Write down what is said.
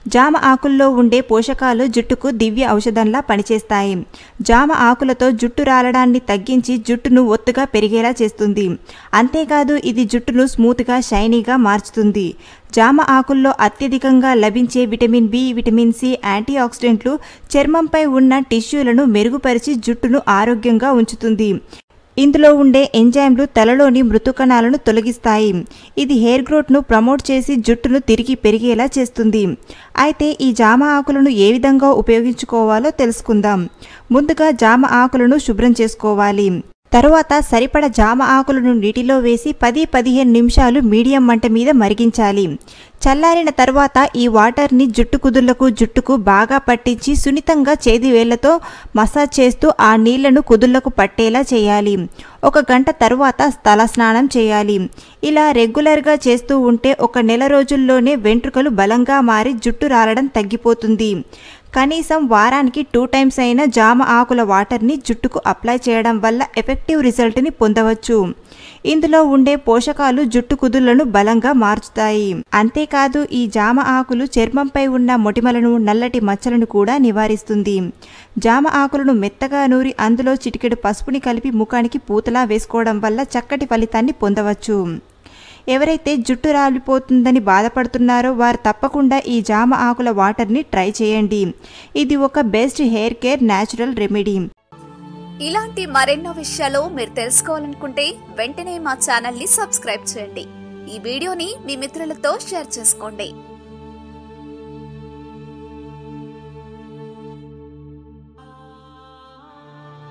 జామ ఆకుల్లో ఉండే పోషకాలు జుట్టుకు దివ్య ఔషధంలా పనిచేస్తాయి జామ ఆకులతో జుట్టు రాలడాన్ని తగ్గించి జుట్టును ఒత్తుగా పెరిగేలా చేస్తుంది అంతేకాదు ఇది జుట్టును స్మూత్గా షైనీగా మార్చుతుంది జామ ఆకుల్లో అత్యధికంగా లభించే vitamin B vitamin C anti ఆక్సిడెంట్లు చర్మంపై ఉన్న టిష్యూలను మెరుగుపరిచి జుట్టును ఆరోగ్యంగా ఉంచుతుంది ఇందులో ఉండే ఎంజైమ్లు తలలోని మృతుకణాలను తొలగిస్తాయి ఇది హెయిర్ గ్రోత్ను ప్రమోట్ చేసి జుట్టును తిరిగి పెరిగేలా చేస్తుంది అయితే ఈ జామ ఆకులను ఏ విధంగా ఉపయోగించుకోవాలో తెలుసుకుందాం ముందుగా జామ ఆకులను శుభ్రం చేసుకోవాలి తరువాత సరిపడ జామ ఆకులను నీటిలో వేసి పది పదిహేను నిమిషాలు మీడియం మంట మీద మరిగించాలి చల్లారిన తర్వాత ఈ వాటర్ని జుట్టు కుదుళ్లకు జుట్టుకు బాగా పట్టించి సున్నితంగా చేతి వేళ్లతో మసాజ్ చేస్తూ ఆ నీళ్లను కుదుళ్లకు పట్టేలా చేయాలి ఒక గంట తరువాత తల స్నానం చేయాలి ఇలా రెగ్యులర్గా చేస్తూ ఉంటే ఒక నెల రోజుల్లోనే వెంట్రుకలు బలంగా మారి జుట్టు రాలడం తగ్గిపోతుంది కనీసం వారానికి టూ టైమ్స్ అయినా జామ ఆకుల వాటర్ని జుట్టుకు అప్లై చేయడం వల్ల ఎఫెక్టివ్ రిజల్ట్ని పొందవచ్చు ఇందులో ఉండే పోషకాలు జుట్టు కుదుళ్లను బలంగా మార్చుతాయి అంతేకాదు ఈ జామ ఆకులు చర్మంపై ఉన్న మొటిమలను నల్లటి మచ్చలను కూడా నివారిస్తుంది జామ ఆకులను మెత్తగా నూరి అందులో చిటికెడు పసుపుని కలిపి ముఖానికి పూతలా వేసుకోవడం వల్ల చక్కటి ఫలితాన్ని పొందవచ్చు ఎవరైతే జుట్టు రాలిపోతుందని బాధపడుతున్నారో వారు తప్పకుండా ఈ జామ ఆకుల వాటర్ని ట్రై చేయండి ఇది ఒక best hair care natural remedy ఇలాంటి మరెన్నో విషయాలు మీరు తెలుసుకోవాలనుకుంటే వెంటనే మా ఛానల్ ని సబ్స్క్రైబ్ చేయండి ఈ వీడియోని మీ మిత్రులతో షేర్ చేసుకోండి